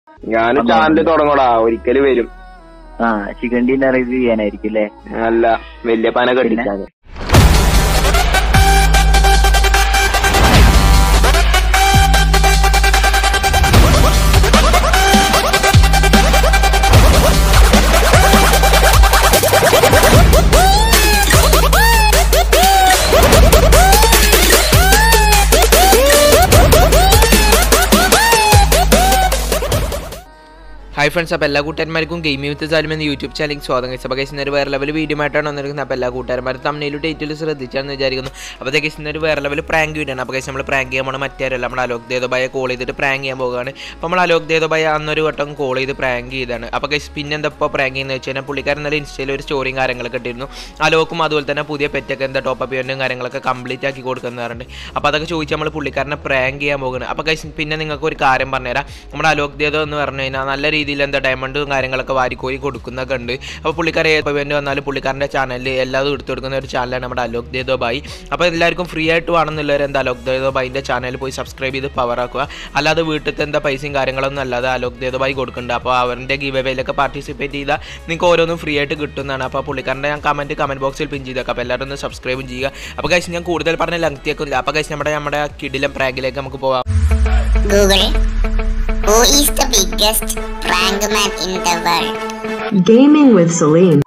ഞാൻ ചാനല് തുടങ്ങടാ ഒരിക്കല് വരും ആ ശിഖണ്ഡിന്റെ റിവ്യൂ ചെയ്യാനായിരിക്കും അല്ലേ അല്ല വലിയ പന കെട്ടിച്ചാല് ഹായ് ഫ്രണ്ട്സ് അപ്പോൾ എല്ലാ കൂട്ടുകാരന്മാർക്കും ഗെയിം വിത്ത് സാലും എന്ന യൂട്യൂബ് ചാനൽ സ്വാഗതം കഴിച്ചു അപ്പോൾ കേസ് ഒരു വേറെ ലെവൽ വീഡിയോ ആയിട്ടാണ് വന്നിരിക്കുന്നത് അപ്പോൾ എല്ലാ കൂട്ടുകാരന്മാരും തമ്മിലും ഡേറ്റിൽ ശ്രദ്ധിച്ചാണെന്ന് വിചാരിക്കുന്നു അപ്പോൾ കേസ് ഒരു വേറെ ലെവൽ പ്രാങ്ക് വീഡിയോ ആണ് അപ്പോൾ കേസ് നമ്മൾ പ്രാങ്ക് ചെയ്യാൻ പോണ മറ്റേരല്ല നമ്മൾ അലോക് ദേദോബായ കോൾ ചെയ്തിട്ട് പ്രാങ്ക് ചെയ്യാൻ പോകുകയാണ് അപ്പോൾ നമ്മൾ അലോക് ദേദോബായ അന്നൊരു വട്ടം കോൾ ചെയ്ത് പ്രാങ്ക് ചെയ്താണ് അപ്പോൾ കേസ് പിന്നെ എന്താ ഇപ്പോൾ പ്രാങ്ക് ചെയ്യുന്നത് വെച്ച് കഴിഞ്ഞാൽ പുള്ളിക്കാരൻ നല്ല ഇൻസ്റ്റയിൽ ഒരു സ്റ്റോറിയും കാര്യങ്ങളൊക്കെ ഇട്ടിരുന്നു അലോക്കും അതുപോലെ തന്നെ പുതിയ പെറ്റൊക്കെ എന്താ ടോപ്പ് അപ്പ് ഇവൻറ്റും കാര്യങ്ങളൊക്കെ കംപ്ലീറ്റ് ആക്കി കൊടുക്കുന്നവരുണ്ട് അപ്പോൾ അതൊക്കെ ചോദിച്ച് നമ്മൾ പുള്ളിക്കാരനെ പ്രാങ്ക് ചെയ്യാൻ പോകുന്നത് അപ്പോൾ കേസ് പിന്നെ നിങ്ങൾക്ക് ഒരു കാര്യം പറഞ്ഞുതരാം നമ്മുടെ അലോക് ദേദോ എന്ന് പറഞ്ഞു കഴിഞ്ഞാൽ നല്ല രീതിയിൽ എന്താ ഡയമണ്ടും കാര്യങ്ങളൊക്കെ വാരിക്കോരി കൊടുക്കുന്നൊക്കെ ഉണ്ട് അപ്പോൾ പുള്ളിക്കാരെ ഇവൻറ്റ് വന്നാലും പുള്ളിക്കാരൻ്റെ ചാനലിൽ എല്ലാതും എടുത്തു കൊടുക്കുന്ന ഒരു ചാനലാണ് നമ്മുടെ അലോക് ദേദോ ബായി അപ്പോൾ എല്ലാവർക്കും ഫ്രീ ആയിട്ട് വേണമെന്നുള്ളവർ എന്താ അലോക് ദേദോ ബായിൻ്റെ ചാനലിൽ പോയി സബ്സ്ക്രൈബ് ചെയ്ത് പവർ ആക്കുക അല്ലാതെ വീട്ടിലത്തെ എന്താ പൈസയും കാര്യങ്ങളൊന്നും അല്ലാതെ അലോക് ദേദോ ബായി കൊടുക്കുന്നുണ്ട് അപ്പോൾ അവരുടെ ഗീവ് അവയിലൊക്കെ പാർട്ടിസിപ്പേറ്റ് ചെയ്താൽ നിങ്ങൾക്ക് ഓരോന്നും ഫ്രീ ആയിട്ട് കിട്ടുന്നതാണ് അപ്പോൾ പുള്ളിക്കാരൻ്റെ ഞാൻ കമൻറ്റ് കമൻറ്റ് ബോക്സിൽ പിൻ ചെയ്തേക്കാം അപ്പോൾ എല്ലാവരും ഒന്ന് സബ്സ്ക്രൈബും ചെയ്യുക അപ്പോൾ കഴിച്ച് ഞാൻ കൂടുതൽ പറഞ്ഞ ലങ്തിയൊക്കെ അപ്പോൾ കഴിച്ച് നമ്മുടെ നമ്മുടെ കിടിലം പ്രാങ്കിലേക്ക് നമുക്ക് പോവാം Google, who is the biggest prank man in the world? Gaming with Celine.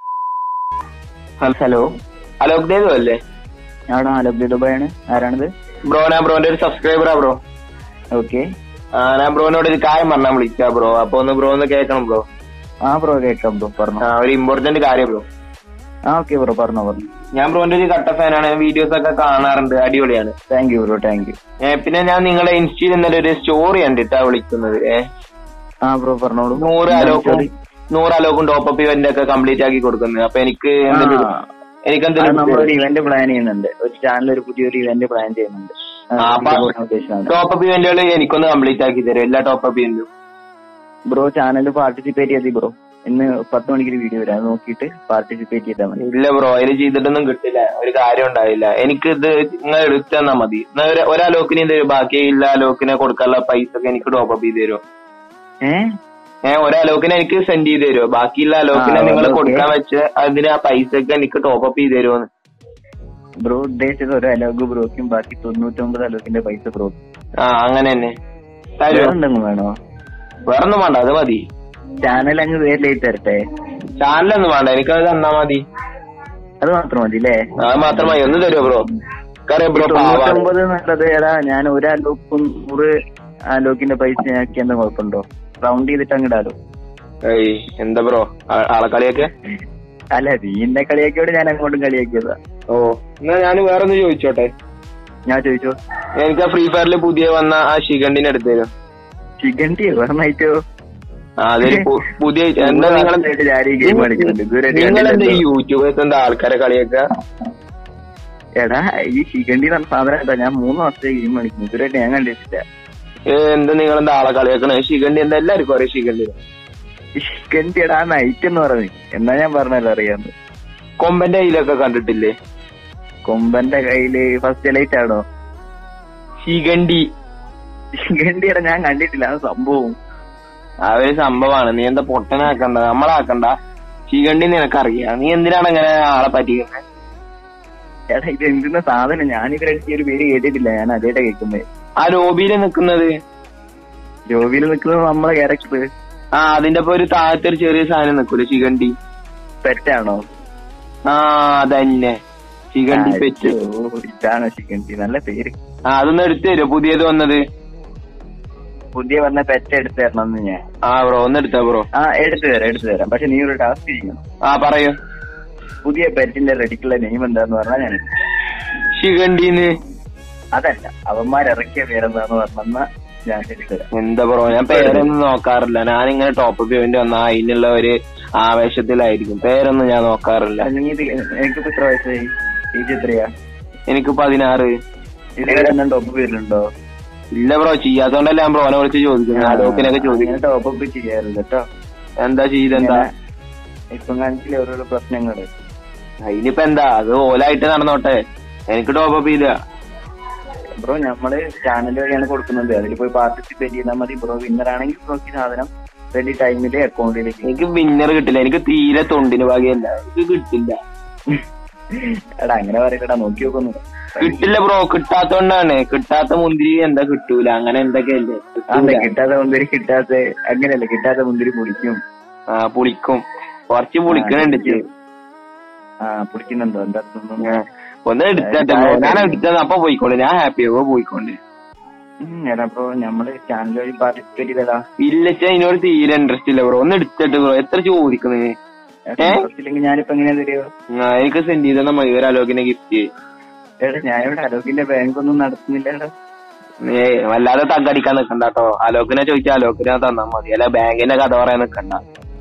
Hello Alok Dev അല്ലേ അവിടെ ആലബ്ദി ദുബായാണ് ആരാണിത് ബ്രോ ഞാൻ ബ്രോന്റെ ഒരു സബ്സ്ക്രൈബറാ ബ്രോ ഓക്കെ ആ ഞാൻ ബ്രോനോട് ഒരു കാര്യം പറഞ്ഞാൽ വിളിക്കാ ബ്രോ അപ്പൊ ഒന്ന് ബ്രോ ഒന്ന് കേൾക്കണം ബ്രോ ആ ബ്രോ കേൾക്കാം ബ്രോ പറഞ്ഞോ ആ ഒരു ഇമ്പോർട്ടന്റ് കാര്യം ബ്രോ ആ ഓക്കെ ബ്രോ പറഞ്ഞോ പറഞ്ഞു ഞാൻ ബ്രോന്റെ ഒരു കട്ട ഫാനാണ് വീഡിയോസ് ഒക്കെ കാണാറുണ്ട് അടിപൊളിയാണ് thank you bro thank you ഏ, പിന്നെ ഞാൻ നിങ്ങളുടെ ഇൻസ്റ്റയിൽ ഇന്നലെ ഒരു സ്റ്റോറി കണ്ടിട്ടാ വിളിക്കുന്നത് ഏ ആ ബ്രോ പറഞ്ഞോളൂ നൂറ് എന്താണ് അലോക്കും story? നൂറ് അലോക്കും ടോപ്പ് അപ്പ് ഇവന്റ് ഒക്കെ കംപ്ലീറ്റ് ആക്കി കൊടുക്കുന്നത് അപ്പൊ എനിക്ക് എന്തെങ്കിലും ആ. എനിക്ക് അത് നമ്മളൊരു എന്തെങ്കിലും ഇവന്റ് പ്ലാൻ ചെയ്യുന്നുണ്ട് ഒരു ചാനൽ ഒരു പുതിയൊരു ഇവന്റ് പ്ലാൻ ചെയ്യുന്നുണ്ട് ആ, അപ്പൊ- ഉദ്ദേശമാണ് ടോപ്പ് അപ്പ് ഇവന്റുകൾ എനിക്കൊന്ന് കംപ്ലീറ്റ് ആക്കി തരും എല്ലാ ടോപ്പ് അപ്പ് ഇവന്റും ബ്രോ ചാനൽ പാർട്ടിസിപ്പേറ്റ് ചെയ്തി ബ്രോ ഇന്ന് പത്ത് മണിക്ക് ഒരു വീഡിയോ വരാം അത് നോക്കിയിട്ട് പാർട്ടിസിപ്പേറ്റ് ചെയ്താൽ മതി ഇല്ല ബ്രോ അതിൽ ചെയ്തിട്ടൊന്നും കിട്ടില്ല ഒരു കാര്യം ഉണ്ടാവില്ല എനിക്ക് ഇത് നിങ്ങൾ എടുത്തു തന്നാ മതി എന്നാ ഒരു- ഒരലോക്കിന് തരും ബാക്കി ഇല്ല അലോക്കിനെ കൊടുക്കാനുള്ള പൈസ ഒക്കെ എനിക്ക് ടോപ്പ് അപ്പ് ചെയ്ത് തരുമോ ഏഹ് ഏഹ് ഒരലോക്കിനെ എനിക്ക് സെൻഡ് ചെയ്ത് തരുമോ ബാക്കിയുള്ള അലോക്കിനെ ആ, നിങ്ങൾ ഓക്കേ. കൊടുക്കാൻ വെച്ച് അതിന് ആ പൈസ ഒക്കെ എനിക്ക് ടോപ്പ് അപ്പ് ചെയ്ത് തരുമോന്ന് ബ്രോ ഉദ്ദേശിച്ചത് ഒരു അലോക് ബ്രോക്കും ബാക്കി തൊണ്ണൂറ്റൊമ്പത് അലോക്കിന്റെ പൈസ ബ്രോ ആ അങ്ങനെ തന്നെ തരുമോ എന്തെങ്കിലും വേണോ വേറൊന്നും വേണ്ട അത് മതി ചാനൽ അങ്ങ് പേരിലേക്ക് തരട്ടെ ചാനലൊന്നും വേണ്ട എനിക്കത് തന്നാ മതി അത് മാത്രം മതി അല്ലേ അത് മാത്രം മതി ഒന്ന് തരുമോ ബ്രോ കറിയാം ബ്രോ പാവാണ് തൊണ്ണൂറ്റൊമ്പത് എന്നുള്ളത് ഏതാ ഞാൻ ഒരു അലോക്കും നൂറ് അലോക്കിന്റെ പൈസ ആക്കി എന്താ കുഴപ്പമുണ്ടോ റൗണ്ട് ചെയ്തിട്ട് അങ്ങിടാലോ ഏയ് എന്താ ബ്രോ ആളെ കളിയൊക്കെ അല്ല നീ എന്നെ കളിയാക്കിയോട് ഞാൻ അങ്ങോട്ടും കളിയാക്കിയതാ ഓ എന്നാ ഞാൻ വേറെ ഒന്ന് ചോദിച്ചോട്ടെ ഞാൻ ചോദിച്ചോ എനിക്ക് ആ ഫ്രീ ഫയറിൽ പുതിയ വന്ന ആ ശിഖണ്ഡിനെ എടുത്തു തരും ചിക്കൻറ്റി പറഞ്ഞോ ആ അതൊരു പു- പുതിയ എന്താ നിങ്ങൾ ഗെയിം കളിക്കുന്നുണ്ട് ഇതുവരെ നിങ്ങൾ എന്താ ഈ യൂട്യൂബേഴ്സ് എന്താ ആൾക്കാരെ കളിയൊക്കെ എടാ ഈ ചിക്കൻറ്റി പറഞ്ഞ സാധനം എന്താ ഞാൻ മൂന്ന് വർഷത്തെ ഗെയിം കളിക്കുന്നു ഇതുവരെ ഞാൻ കണ്ടിട്ടില്ല ഏ, എന്താ നിങ്ങൾ എന്താ ആളെ കളിയാക്കണേ ശിഖണ്ഡി എന്താ എല്ലാവർക്കും അറിയാം ശിഖണ്ഡി ചിക്കൻറ്റി എടാ നൈറ്റ് എന്ന് പറഞ്ഞു എന്നാ ഞാൻ പറഞ്ഞല്ലോ അറിയാന്ന് കൊമ്പന്റെ കയ്യിലൊക്കെ കണ്ടിട്ടില്ലേ കൊമ്പന്റെ കയ്യില് ഫസ്റ്റ് ലൈറ്റ് ആണോ ശിഖണ്ഡി ചിക്കൻറ്റിയുടെ ഞാൻ കണ്ടിട്ടില്ല അത് സംഭവം ആ ഒരു സംഭവമാണ് നീ എന്താ പൊട്ടനാക്കണ്ട നമ്മളാക്കണ്ട ശിഖണ്ഡി നിനക്കറിയാം നീ എന്തിനാണ് ഇങ്ങനെ ആളെ പറ്റിക്കുന്നത് എടാ ഇത് എന്തിന്ന സാധനം ഞാനിവരെ ഈ ഒരു പേര് കേട്ടിട്ടില്ല ഞാൻ അതേട്ടാ കേൾക്കുന്നത് ആ ലോബിയില് നിക്കുന്നത് ജോബിയിൽ നിൽക്കുന്നത് നമ്മളെ ക്യാരക്ടർ ആ അതിന്റെ ഒപ്പം ഒരു താഴത്തെ ഒരു ചെറിയ സാധനം നിക്കൂലെ ശിഖണ്ഡി പെറ്റാണോ ആ അതന്നെ ശിഖണ്ഡി പെറ്റ് ഇതാണ് ചിക്കൻറ്റി നല്ല പേര് ആ അതൊന്ന് എടുത്തു തരുമോ പുതിയത് വന്നത് പുതിയ വന്ന പെറ്റ് എടുത്തു തരണം എന്ന് ഞാൻ ആ ബ്രോ ഒന്ന് എടുത്താ ബ്രോ ആ എടുത്തു തരാം എടുത്തു തരാം പക്ഷെ നീ ഒരു ടാസ്ക് ചെയ്യണം ആ പറയൂ പുതിയ പെറ്റിന്റെ റെഡിക്കുള്ള നെയിം എന്താന്ന് പറഞ്ഞാൽ ഞാൻ ശിഖണ്ഡിന്ന് അതല്ല അവന്മാരിറക്കിയ പേരെന്താന്ന് പറഞ്ഞാ ഞാൻ എടുത്തു തരാം എന്താ ബ്രോ ഞാൻ പേരൊന്നും നോക്കാറില്ല ഞാനിങ്ങനെ ടോപ്പ് പേയ്മെന്റ് വന്ന അതിനുള്ള ഒരു ആവേശത്തിലായിരിക്കും പേരൊന്നും ഞാൻ നോക്കാറില്ല നീ ഇത് എനിക്കിപ്പോ ഇത്ര വയസ്സായി ഏജ് എത്രയാ എനിക്ക് പതിനാറ് ഇതുവരെ എന്നാൽ ടോപ്പ് പേരിലുണ്ടോ ഇല്ല ബ്രോ ചെയ്യാത്തോണ്ടല്ലേ ഞാൻ ബ്രോനെ വിളിച്ച് ചോദിക്കുന്നത് അലോക്കിനൊക്കെ ചോദിക്കും ടോപ്പ് അപ്പ് ചെയ്യാറില്ല കേട്ടോ എന്താ ചെയ്തെന്താ ഇപ്പം കാണിച്ചില്ലേ ഓരോരോ പ്രശ്നങ്ങള് അതിനിപ്പോ എന്താ അത് ഓലായിട്ട് നടന്നോട്ടെ എനിക്ക് ടോപ്പ് അപ്പ് ചെയ്ത ബ്രോ നമ്മള് ചാനൽ വഴിയാണ് കൊടുക്കുന്നത് അതിൽ പോയി പാർട്ടിസിപ്പേറ്റ് ചെയ്താൽ മതി ബ്രോ വിന്നർ ആണെങ്കിൽ ബ്രോക്ക് സാധനം കസ്റ്റഡി ടൈമില് അക്കൗണ്ടിലേക്ക് എനിക്ക് വിന്നർ കിട്ടില്ല എനിക്ക് തീരെ തൊണ്ടിന് വകയല്ല എനിക്ക് കിട്ടില്ല എടാ അങ്ങനെ പറയട്ടാ നോക്കി നോക്കുന്നു കിട്ടില്ല ബ്രോ കിട്ടാത്തോണ്ടാണ് കിട്ടാത്ത മുന്തിരി എന്താ കിട്ടൂല അങ്ങനെ എന്തൊക്കെയല്ലേ അതെ കിട്ടൂല. കിട്ടാത്ത മുന്തിരി കിട്ടാത്ത അങ്ങനെയല്ല കിട്ടാത്ത മുന്തിരി പൊളിക്കും ആ പുളിക്കും കുറച്ച് പുളിക്കണുണ്ട് ഇച്ച്. ആ പൊളിക്കുന്നുണ്ടോ എന്താ തോന്നുന്നു? ആ. ഒന്ന് എടുത്തട്ടെ ബ്രോ ഞാൻ എടുത്തത് അപ്പൊ പോയിക്കോളെ ഞാൻ ഹാപ്പി ആവോ പോയിക്കോണ്ട് ഉം, എടാ ബ്രോ നമ്മള് ചാനൽ വഴി പാർട്ടിസിപ്പേറ്റ് ചെയ്തടാ ഇല്ല ചേ ഇതിനോട് തീരെ ഇൻട്രസ്റ്റ് ഇല്ല ബ്രോ ഒന്ന് എടുത്തിട്ട് ബ്രോ എത്ര ചോദിക്കുന്നത് ഏ? ഇല്ലെങ്കിൽ ഞാനിപ്പോ എങ്ങനെയാ തരുമോ ആ, എനിക്ക് സെൻഡ് ചെയ്ത മതി ഒരു അലോക്കിനെ ഗിഫ്റ്റ് എടാ ഞാനിവിടെ അലോക്കിന്റെ ബാങ്ക് ഒന്നും നടത്തുന്നില്ല എടാ ഏ വല്ലാതെ തగ్గടിക്കാൻ നിക്കണ്ട കേട്ടോ അലോക്കിനെ ചോദിച്ചാൽ അലോക്കിനെ തന്നാ മതി അല്ല ബാങ്കിന്റെ കഥ പറയാൻ നിക്കണ്ട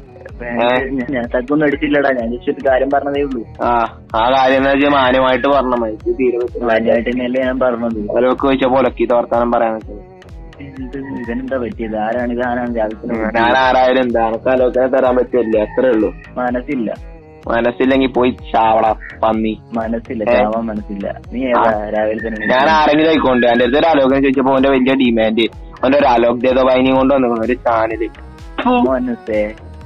ബാങ്ക് ഞാൻ- ഞാൻ തക്കൊന്നും അടിച്ചില്ലടാ ഞാൻ ജസ്റ്റ് ഒരു കാര്യം പറഞ്ഞതേ ഉള്ളൂ ആ ആ കാര്യം എന്ന് വെച്ചാൽ മാന്യമായിട്ട് പറഞ്ഞ മതി ഇത് തീരെ പറ്റില്ല. മാന്യമായിട്ട് തന്നെയല്ലേ ഞാൻ പറഞ്ഞത് അലോക്ക് ചോദിച്ച പൊലക്കീത്ത വർത്താനം പറയാൻ നിൽക്കുന്നത് എന്ത് ഇവനെന്താ പറ്റിയത് ആരാണ് ഇത് ആരാണ് രാവിലെ ഞാൻ ആരായാലും എന്താ എനിക്ക് അലോക്കിനെ തരാൻ പറ്റില്ല അത്രേ ഉള്ളൂ മനസ്സില്ല മനസ്സില്ലെങ്കിൽ പോയി ചാവട പന്നി മനസ്സില്ല ഏ? ചാവാൻ മനസ്സില്ല നീ ഏതാ രാവിലെ തന്നെ ഞാൻ ആരെങ്കിലും ആയിക്കോണ്ട് എന്റെ അടുത്ത് ഒരു അലോകിനെ ചോദിച്ചപ്പോ അവന്റെ വലിയ ഡിമാൻഡ് അവന്റെ ഒരു അലോക് ദേതോ വൈനി കൊണ്ട് വന്നിരിക്കുന്നു ഒരു ചാനല് മനസ്സേ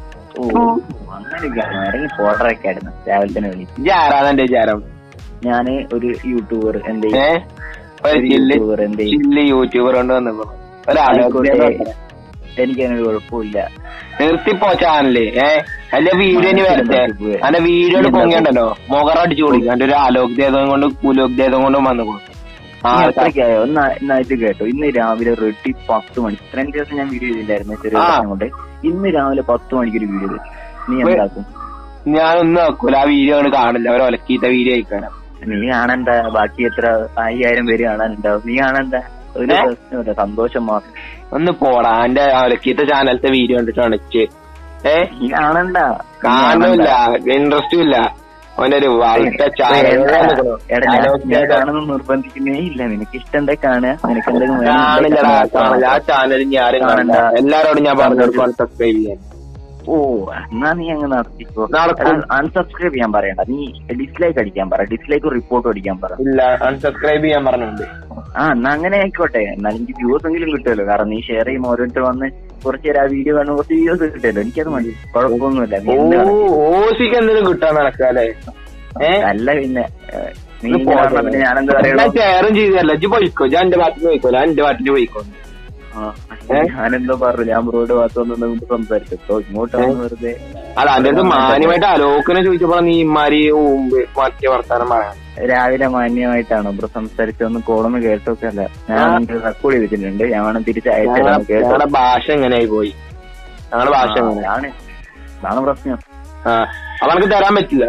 ഓ അങ്ങനെയൊക്കെയാണ് ഇറങ്ങി ഫോട്ടോയൊക്കെ ആയിരുന്നു രാവിലെ തന്നെ വിളി ഇജ്ജ് ആരാണ് എന്റെ വിചാരം ഞാന് ഒരു യൂട്യൂബർ എന്തേ ഏ ഒരു ഒരു ചില്ല് യൂട്യൂബർ എന്തേ ചില്ല് യൂട്യൂബർ കൊണ്ട് വന്നിരിക്കുന്നു ഒരു അലോക് ദേതോ ആയിക്കോട്ടെ എനിക്കതിനൊരു കുഴപ്പമില്ല നിർത്തിപ്പോ ചാനല് ഏ അല്ല വീഡിയോ ഇനി വരട്ടെ അന്റെ വീഡിയോ പൊങ്ങിയുണ്ടല്ലോ മുഖറ അടിച്ചു കൊടുക്കും എന്റെ ഒരു അലോക് ദേതം കൊണ്ട് കുലോക് ദേതം കൊണ്ടും വന്നു ആ നീ അത്രയ്ക്കായോ ഒന്ന് എന്നായിട്ട് കേട്ടോ ഇന്ന് രാവിലെ റെഡി പത്ത് മണി ഇത്രയും ദിവസം ഞാൻ വീഡിയോ ചെയ്തില്ലായിരുന്നു ചെറിയ ആ. പ്രശ്നം കൊണ്ട് ഇന്ന് രാവിലെ പത്ത് മണിക്ക് ഒരു വീഡിയോ നീ വേ- എന്താക്കും ഞാനൊന്നും നോക്കൂല ആ വീഡിയോ കൊണ്ട് കാണില്ല അവർ ഒലക്കീത്ത വീഡിയോ അയക്കണം നീ കാണണ്ട ബാക്കി എത്ര അയ്യായിരം പേര് കാണാനുണ്ടാവും നീ കാണണ്ട ഒരു ഏ? പ്രശ്നമില്ല സന്തോഷം മാത്രം ഒന്ന് പോടാ എന്റെ ഒലക്കീത്ത ചാനലത്തെ വീഡിയോ കണ്ടിട്ട് അണച്ച് ഏ നീ കാണണ്ട നീ കാണുന്നില്ല കാണണ്ട. ഇൻട്രസ്റ്റും ഇല്ല അവന്റെ ഒരു വളർത്ത എടാ, എടാ, ഞാൻ- ഞാൻ ചാനൽ കാണുന്നത് നിർബന്ധിക്കുന്നേ ഇല്ല നിനക്ക് ഇഷ്ടം എന്താ കാണുക നിനക്ക് എന്തെങ്കിലും വേണം കാണില്ലടാ കാണില്ല ആ കാണണ്ട. ചാനൽ ഞാനും കാണില്ല എല്ലാരോടും ഞാൻ പറഞ്ഞു കൊടുക്കും സബ്സ്ക്രൈബ് ചെയ്യാൻ ഓ എന്നാ നീ അങ്ങ് നടത്തിക്കോ നടക്കും. അൺസബ്സ്ക്രൈബ് ചെയ്യാൻ പറയണ്ട നീ ഡിസ്ലൈക്ക് അടിക്കാൻ പറ ഡിസ്ലൈക്ക് റിപ്പോർട്ട് അടിക്കാൻ പറ ഇല്ല അൺസബ്സ്ക്രൈബ് ചെയ്യാൻ പറഞ്ഞിട്ടുണ്ട് ആ എന്നാ അങ്ങനെ ആയിക്കോട്ടെ എന്നാലും എനിക്ക് വ്യൂസ് എങ്കിലും കിട്ടുമല്ലോ കാരണം നീ ഷെയർ ചെയ്യുമ്പോൾ ഓരോരുത്തർ വന്ന് കുറച്ച് നേരം ആ വീഡിയോ കാണുമ്പോൾ കുറച്ച് വ്യൂസ് കിട്ടുമല്ലോ എനിക്കത് മതി കുഴപ്പമൊന്നുമില്ല നീ ഓ എന്ത് കാണും? ഓസിക്ക് എന്തെങ്കിലും കിട്ടാൻ നടക്കാല്ലേ ഏ അല്ല പിന്നെ ഏ, നീ ഇത് ഇങ്ങനെ പറഞ്ഞാ പിന്നെ ഞാനെന്താ ഞാൻ പറയുള്ളൂ ഷെയറും ചെയ്തല്ല ഇജ്ജ് പോയിക്കോ ഞാൻ എന്റെ ഭാഗത്ത് പോയിക്കോ ഞാൻ എന്റെ ഭാഗത്ത് പോയിക്കോ ആ, ഞാനെന്തോ പറഞ്ഞു ഞാൻ ബ്രോയുടെ ഭാഗത്ത് വന്ന് നമുക്ക് സംസാരിച്ചോ ഇങ്ങോട്ട് വന്ന് വെറുതെ അല്ല എന്റെ അടുത്ത് മാന്യമായിട്ട് അലോക്കിനെ ചോദിച്ചപ്പോ നീ ഇമാരി ഊമ്പ് മറ്റേ വർത്താനം പറയാം രാവിലെ മാന്യമായിട്ടാണോ ബ്രോ സംസാരിച്ചൊന്ന് കോളൊന്ന് കേട്ടൊക്കെ അല്ല ഞാൻ റെക്കോർഡ് ചെയ്തിട്ടുണ്ട് ഞാൻ വേണം തിരിച്ച് അയച്ചാൽ കേട്ടോ ഞങ്ങളുടെ ഭാഷ എങ്ങനെയായി പോയി ഞങ്ങളുടെ ഭാഷ എങ്ങനെ അതാണ് അതാണ് പ്രശ്നം ആ അപ്പൊ എനിക്ക് തരാൻ പറ്റില്ല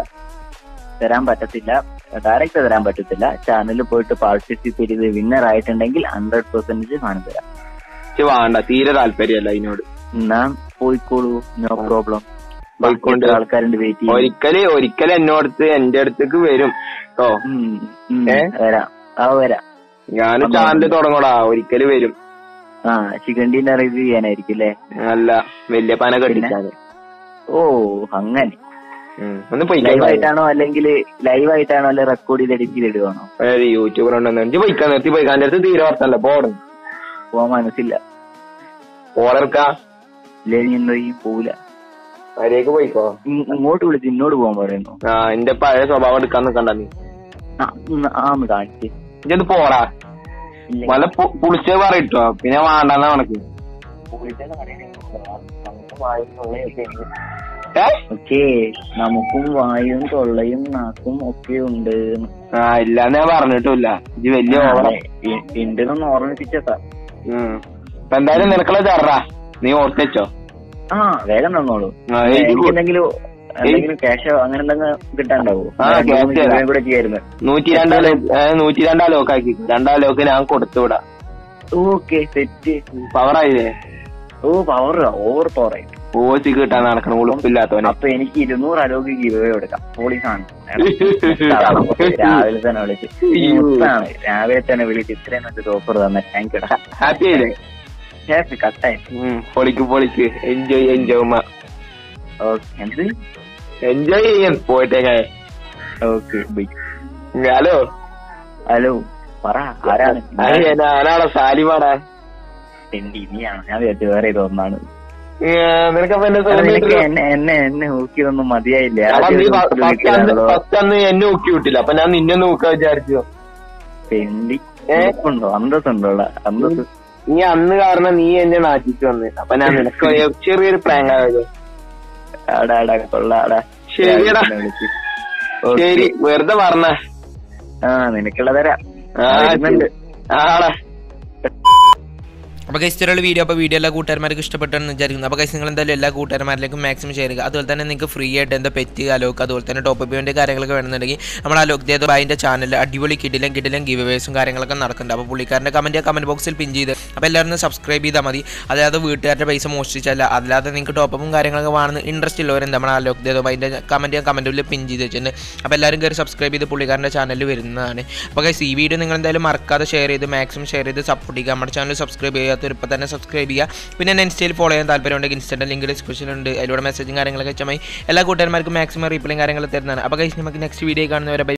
തരാൻ പറ്റത്തില്ല ഡയറക്റ്റ് തരാൻ പറ്റത്തില്ല ചാനലിൽ പോയിട്ട് പാർട്ടിസിപ്പേറ്റ് ചെയ്ത് വിന്നർ ആയിട്ടുണ്ടെങ്കിൽ ഹൺഡ്രഡ് പെർസെന്റേജ് കാണി തരാം ഇച്ച് വേണ്ട തീരെ താല്പര്യമല്ല അതിനോട് എന്നാ പോയിക്കോളൂ നോ പ്രോബ്ലം പോയിക്കൊണ്ട് ആൾക്കാരുണ്ട് വെയിറ്റ് ചെയ്യും ഒരിക്കല് ഒരിക്കലും എന്നോടത്ത് എന്റെ അടുത്തേക്ക് വരും കേട്ടോ ഉം, ഉം, ഏ? വരാം ആ വരാം ഞാൻ ചാനല് തുടങ്ങടാ ഒരിക്കല് വരും ആ ചിക്കൻഡീന്റെ റിവ്യൂ ചെയ്യാനായിരിക്കും അല്ലേ അല്ല വലിയ പന കെട്ടിച്ചാല് ഓ അങ്ങനെ ഉം. ഒന്ന് പോയി ലൈവ് ആയിട്ടാണോ അല്ലെങ്കിൽ ലൈവ് ആയിട്ടാണോ അല്ലെ റെക്കോർഡ് ചെയ്ത് എഡിറ്റ് ചെയ്ത് ഇടുവാണോ യൂട്യൂബർ ഉണ്ടെന്ന് എനിക്ക് പോയിക്കാൻ നിർത്തി പോയിക്കാൻ എന്റെ അടുത്ത് തീരെ വർത്തല്ല പോടും പോവാൻ മനസ്സില്ല ഓർക്കാ ഇല്ലെങ്കിൽ എന്തോ ഈ പോവില്ല വരേക്ക് പോയിക്കോ ഇ- ഇങ്ങോട്ട് വിളിച്ച് ഇന്നോട് പോകാൻ പറയുന്നു ആ എന്റെ പഴയ സ്വഭാവം എടുക്കാൻ നിക്കണ്ട നീ ആ, ഒന്ന് ആ ഒന്ന് കാണിച്ച് ഇജ്ജത് പോടാ ഇല്ലെങ്കിൽ വല്ല പുളിച്ചത് പറയിട്ടോ പിന്നെ വേണ്ടെന്നാ കണക്ക് ഏ ഓക്കേ നമുക്കും വായും തൊള്ളയും നാക്കും ഒക്കെ ഉണ്ട് ആ ഇല്ലാന്ന് ഞാൻ പറഞ്ഞിട്ടില്ല ഇത് വലിയ ഓവറ ഉണ്ടെന്നൊന്ന് ഓർമ്മിപ്പിച്ചതാ ഇപ്പൊ എന്തായാലും നിനക്കുള്ള തറാ നീ ഓർത്തിച്ചോ ആ വേഗം തന്നോളൂ ആ, എഴുതി എനിക്ക് കൊ- എന്തെങ്കിലും എന്തെങ്കിലും ക്യാഷോ അങ്ങനെ എന്തെങ്കിലും കിട്ടാണ്ടാവോ ആ, രണ്ട് മൂന്ന് cash തരാം. രൂപയും കൂടെ ചെയ്യായിരുന്നു നൂറ്റി രണ്ടാലോ നൂറ്റി രണ്ടാലോക്ക് ആക്കി രണ്ടാലോക്ക് ഞാൻ കൊടുത്തു വിടാം ഓക്കെ സെറ്റ് പവറായില്ലേ ഓ പവർ ഓവർ പവർ ആയി ഓസി കിട്ടാൻ നടക്കണം ഉളുപ്പില്ലാത്തവനെ അപ്പൊ എനിക്ക് ഇരുന്നൂറ് അലോക്ക് ഗീവ് കൊടുക്കാം പോളീസാണ് രാവിലെ തന്നെ വിളിച്ച് അയ്യോ. മുത്താണ് രാവിലെ തന്നെ വിളിച്ച് ഇത്രയും നല്ലൊരു ഓഫർ തന്നെ താങ്ക് യു ഹാപ്പി ആയില്ലേ ഹാപ്പി കട്ടായി ഉം, പൊളിക്ക് പൊളിക്ക് എൻജോയ് എൻജോയ് ഓക്കെ എന്ത് എൻജോയ് ചെയ്യാൻ പോയിട്ടേക്കെ ഓക്കെ ബൈ ഹലോ ഹലോ പറ ആരാണ് ഞാനാണോ സാലിമാടാ തെണ്ടി നീയാണ് ഞാൻ വിചാരിച്ചു വേറെ ഏതോ ഒന്നാണ് നിനക്കപ്പൊ എന്നെ എടാ, നിനക്ക് തോന്നിയിട്ടില്ല എന്നെ എന്നെ എന്നെ ഊക്കിയതൊന്നും മതിയായില്ല എടാ, ആദ്യം നീ ഒരു ഫസ്റ്റ് ഊക്കിൽ അന്ന് വിളിക്കലാണല്ലോ. ഫസ്റ്റ് അന്ന് എന്നെ നോക്കി വിട്ടില്ല അപ്പൊ ഞാൻ നിന്നെ നോക്കാൻ വിചാരിച്ചു പെണ്ടി ഏ? ഉണ്ടോ അന്തസ്സുണ്ടോ അന്തസ് നീ അന്ന് കാരണം നീ എന്നെ നാട്ടിച്ചു വന്ന് അപ്പൊ ഞാൻ നിനക്ക് ഒരു ചെറിയൊരു പ്രാങ്ക് ആയത് ആടാ ആടാ കൊള്ളാടാ ശരിയെടാ. വിളിച്ച്. ശരി വെറുതെ പറഞ്ഞ ആ നിനക്കുള്ള തരാം ആ വരുന്നുണ്ട്. ആടാ അപ്പോൾ ഗൈസ് ചെറിയ വീഡിയോ അപ്പോൾ വീഡിയോ എല്ലാ കൂട്ടുകാരന്മാർക്ക് ഇഷ്ടപ്പെട്ടെന്ന് വിചാരിക്കുന്നു അപ്പോൾ ഗൈസ് നിങ്ങൾ എന്തായാലും എല്ലാ കൂട്ടുകാരന്മാരിലേക്കും മാക്സിമം ഷെയർ ചെയ്യുക അതുപോലെ തന്നെ നിങ്ങൾക്ക് ഫ്രീ ആയിട്ട് എന്താ പെറ്റ് അലോക്ക് അതുപോലെ തന്നെ ടോപ്പ് പേയ്മെൻറ്റ് കാര്യങ്ങളൊക്കെ വേണമെന്നുണ്ടെങ്കിൽ നമ്മൾ അലോക് ദേദോ ബായിൻ്റെ ചാനലിൽ അടിപൊളി കിടിലും കിടിലും ഗിവ് വേസും കാര്യങ്ങളൊക്കെ നടക്കുന്നുണ്ട് അപ്പോൾ പുള്ളിക്കാരൻ്റെ കമൻറ്റ് കമൻറ്റ് ബോക്സിൽ പിൻ ചെയ്ത് അപ്പോൾ എല്ലാവരും ഒന്ന് സബ്സ്ക്രൈബ് ചെയ്താൽ മതി അതായത് വീട്ടുകാരുടെ പൈസ മോഷ്ടിച്ചല്ല അല്ലാതെ നിങ്ങൾക്ക് ടോപ്പും കാര്യങ്ങളൊക്കെ വേണമെന്ന് ഇൻട്രസ്റ്റ് ഉള്ളവരും നമ്മുടെ അലോക് ദേദോ ബായിൻ്റെ കമൻറ്റ് കമൻറ്റിൽ പിൻ ചെയ്ത് വെച്ചിട്ടുണ്ട് അപ്പോൾ എല്ലാവരും കയറി സബ്സ്ക്രൈബ് ചെയ്ത് പുള്ളിക്കാരൻ്റെ ചാനലിൽ വരുന്നതാണ് അപ്പോൾ ഗൈസ് ഈ വീഡിയോ നിങ്ങൾ എന്തായാലും മറക്കാതെ ഷെയർ ചെയ്ത് മാക്സിമം ഷെയർ ചെയ്ത് സപ്പോർട്ട് ചെയ്യുക നമ്മുടെ ചാനൽ സബ്സ്ക്രൈബ് ചെയ്യാത്തവർ ഇപ്പോൾ തന്നെ സബ്സ്ക്രൈബ് ചെയ്യുക പിന്നെ എന്നെ ഇൻസ്റ്റയിൽ ഫോളോ ചെയ്യാൻ താല്പര്യമുണ്ടെങ്കിൽ ഇൻസ്റ്റൻ്റെ ലിങ്ക് ഡിസ്ക്രിപ്ഷൻ ഉണ്ട് അതിലൂടെ മെസ്സേജും കാര്യങ്ങളൊക്കെ വെച്ചാൽ മതി എല്ലാ കൂട്ടുകാരന്മാർക്കും മാക്സിമം റീപ്ലൈയും കാര്യങ്ങൾ തരുന്നതാണ് അപ്പോൾ ഗൈസ് നമുക്ക് നെക്സ്റ്റ് വീഡിയോ കാണുന്നവരെ ബൈ